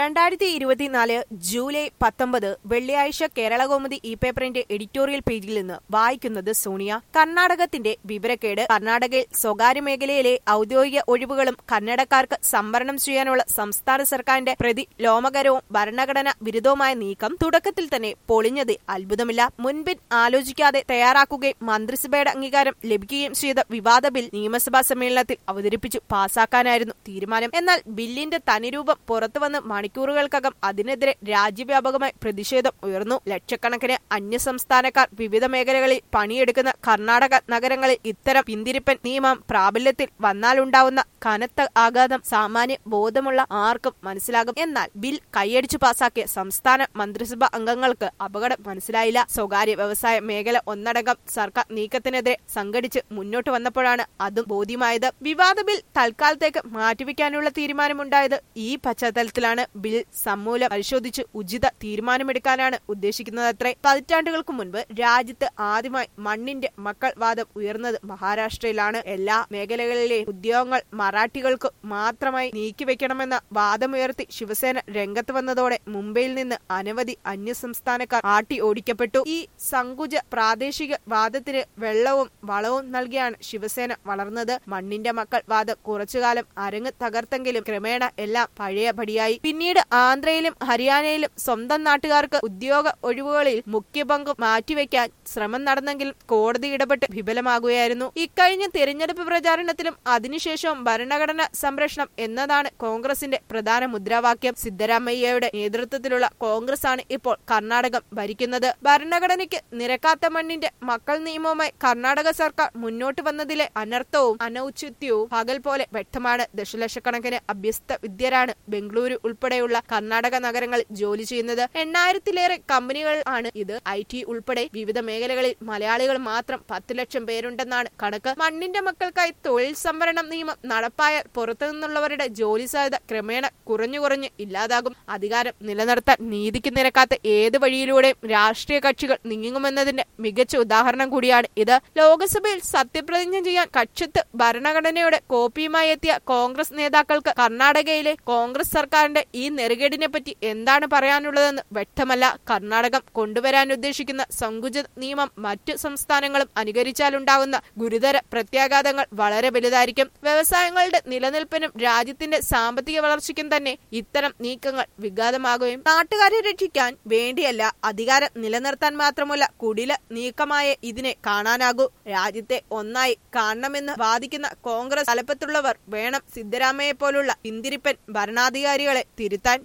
രണ്ടായിരത്തി ഇരുപത്തിനാല് ജൂലൈ പത്തൊമ്പത് വെള്ളിയാഴ്ച കേരളകൗമുദി ഇ പേപ്പറിന്റെ എഡിറ്റോറിയൽ പേജിൽ നിന്ന് വായിക്കുന്നത് സോണിയ കർണാടകത്തിന്റെ വിവരക്കേട് കർണാടകയിൽ സ്വകാര്യ മേഖലയിലെ ഔദ്യോഗിക ഒഴിവുകളും കന്നഡക്കാർക്ക് സംവരണം ചെയ്യാനുള്ള സംസ്ഥാന സർക്കാരിന്റെ പ്രതി ലോമകരവും ഭരണഘടന വിരുദ്ധവുമായ നീക്കം തുടക്കത്തിൽ തന്നെ പൊളിഞ്ഞത് അത്ഭുതമില്ല മുൻപിൻ ആലോചിക്കാതെ തയ്യാറാക്കുകയും മന്ത്രിസഭയുടെ അംഗീകാരം ലഭിക്കുകയും ചെയ്ത വിവാദ ബിൽ നിയമസഭാ സമ്മേളനത്തിൽ അവതരിപ്പിച്ചു പാസാക്കാനായിരുന്നു തീരുമാനം എന്നാൽ ബില്ലിന്റെ തനിരൂപം പുറത്തുവന്ന് മണിക്കൂറുകൾക്കകം അതിനെതിരെ രാജ്യവ്യാപകമായി പ്രതിഷേധം ഉയർന്നു ലക്ഷക്കണക്കിന് അന്യസംസ്ഥാനക്കാർ വിവിധ മേഖലകളിൽ പണിയെടുക്കുന്ന കർണാടക നഗരങ്ങളിൽ ഇത്തരം പിന്തിരിപ്പൻ നിയമം പ്രാബല്യത്തിൽ വന്നാലുണ്ടാവുന്ന കനത്ത ആഘാതം സാമാന്യ ബോധമുള്ള ആർക്കും മനസ്സിലാകും എന്നാൽ ബിൽ കൈയടിച്ചു പാസാക്കിയ സംസ്ഥാന മന്ത്രിസഭാ അംഗങ്ങൾക്ക് അപകടം മനസ്സിലായില്ല സ്വകാര്യ വ്യവസായ മേഖല ഒന്നടങ്കം സർക്കാർ നീക്കത്തിനെതിരെ സംഘടിച്ച് മുന്നോട്ട് വന്നപ്പോഴാണ് അതും ബോധ്യമായത് വിവാദ ബിൽ തൽക്കാലത്തേക്ക് മാറ്റിവെക്കാനുള്ള തീരുമാനമുണ്ടായത് ഈ പശ്ചാത്തലത്തിലാണ് ബിൽ സമൂലം പരിശോധിച്ച് ഉചിത തീരുമാനമെടുക്കാനാണ് ഉദ്ദേശിക്കുന്നതത്രേ പതിറ്റാണ്ടുകൾക്ക് മുൻപ് രാജ്യത്ത് ആദ്യമായി മണ്ണിന്റെ മക്കൾ വാദം ഉയർന്നത് മഹാരാഷ്ട്രയിലാണ് എല്ലാ മേഖലകളിലെയും ഉദ്യോഗങ്ങൾ മറാഠികൾക്ക് മാത്രമായി നീക്കിവെക്കണമെന്ന വാദമുയർത്തി ശിവസേന രംഗത്ത് വന്നതോടെ മുംബൈയിൽ നിന്ന് അനവധി അന്യസംസ്ഥാനക്കാർ ആട്ടി ഓടിക്കപ്പെട്ടു ഈ സങ്കുച പ്രാദേശിക വാദത്തിന് വെള്ളവും വളവും നൽകിയാണ് ശിവസേന വളർന്നത് മണ്ണിന്റെ മക്കൾ വാദം കുറച്ചുകാലം അരങ്ങ് തകർത്തെങ്കിലും ക്രമേണ എല്ലാം പഴയപടിയായി പിന്നീട് ആന്ധ്രയിലും ഹരിയാനയിലും സ്വന്തം നാട്ടുകാർക്ക് ഉദ്യോഗ ഒഴിവുകളിൽ മുഖ്യ പങ്ക് മാറ്റിവെക്കാൻ ശ്രമം നടന്നെങ്കിലും കോടതി ഇടപെട്ട് വിഫലമാകുകയായിരുന്നു ഇക്കഴിഞ്ഞ തിരഞ്ഞെടുപ്പ് പ്രചാരണത്തിലും അതിനുശേഷവും ഭരണഘടന സംരക്ഷണം എന്നതാണ് കോൺഗ്രസിന്റെ പ്രധാന മുദ്രാവാക്യം സിദ്ധരാമയ്യയുടെ നേതൃത്വത്തിലുള്ള കോൺഗ്രസ് ആണ് ഇപ്പോൾ കർണാടകം ഭരിക്കുന്നത് ഭരണഘടനയ്ക്ക് നിരക്കാത്ത മണ്ണിന്റെ മക്കൾ നിയമവുമായി കർണാടക സർക്കാർ മുന്നോട്ട് വന്നതിലെ അനർത്ഥവും അനൌചിത്യവും പകൽ പോലെ വ്യക്തമാണ് ദശലക്ഷക്കണക്കിന് അഭ്യസ്ത വിദ്യരാണ് ബംഗളൂരു ഉൾപ്പെടെയുള്ള കർണാടക നഗരങ്ങളിൽ ജോലി ചെയ്യുന്നത് എണ്ണായിരത്തിലേറെ കമ്പനികൾ ആണ് ഇത് ഐ ടി ഉൾപ്പെടെ വിവിധ മേഖലകളിൽ മലയാളികൾ മാത്രം പത്ത് ലക്ഷം പേരുണ്ടെന്നാണ് കണക്ക് മണ്ണിന്റെ മക്കൾക്കായി തൊഴിൽ സംവരണം നിയമം നടപ്പായാൽ പുറത്തുനിന്നുള്ളവരുടെ ജോലി സാധ്യത ക്രമേണ കുറഞ്ഞു കുറഞ്ഞ് ഇല്ലാതാകും അധികാരം നിലനിർത്താൻ നീതിക്ക് നിരക്കാത്ത ഏത് വഴിയിലൂടെയും രാഷ്ട്രീയ കക്ഷികൾ നീങ്ങുമെന്നതിന്റെ മികച്ച ഉദാഹരണം കൂടിയാണ് ഇത് ലോക്സഭയിൽ സത്യപ്രതിജ്ഞ ചെയ്യാൻ കക്ഷത്ത് ഭരണഘടനയുടെ കോപ്പിയുമായി എത്തിയ കോൺഗ്രസ് നേതാക്കൾക്ക് കർണാടകയിലെ കോൺഗ്രസ് സർക്കാരിന്റെ ഈ നെറുകേടിനെ പറ്റി എന്താണ് പറയാനുള്ളതെന്ന് വ്യക്തമല്ല കർണാടകം കൊണ്ടുവരാൻ ഉദ്ദേശിക്കുന്ന സങ്കുച നിയമം മറ്റു സംസ്ഥാനങ്ങളും അനുകരിച്ചാലുണ്ടാകുന്ന ഗുരുതര പ്രത്യാഘാതങ്ങൾ വളരെ വലുതായിരിക്കും വ്യവസായങ്ങളുടെ നിലനിൽപ്പിനും രാജ്യത്തിന്റെ സാമ്പത്തിക വളർച്ചയ്ക്കും തന്നെ ഇത്തരം നീക്കങ്ങൾ വിഘാതമാകുകയും നാട്ടുകാരെ രക്ഷിക്കാൻ വേണ്ടിയല്ല അധികാരം നിലനിർത്താൻ മാത്രമല്ല കുടില നീക്കമായ ഇതിനെ കാണാനാകൂ രാജ്യത്തെ ഒന്നായി കാണണമെന്ന് വാദിക്കുന്ന കോൺഗ്രസ് തലപ്പത്തുള്ളവർ വേണം സിദ്ധരാമയെ പോലുള്ള പിന്തിരിപ്പൻ ഭരണാധികാരികളെ തിരുത്താൻ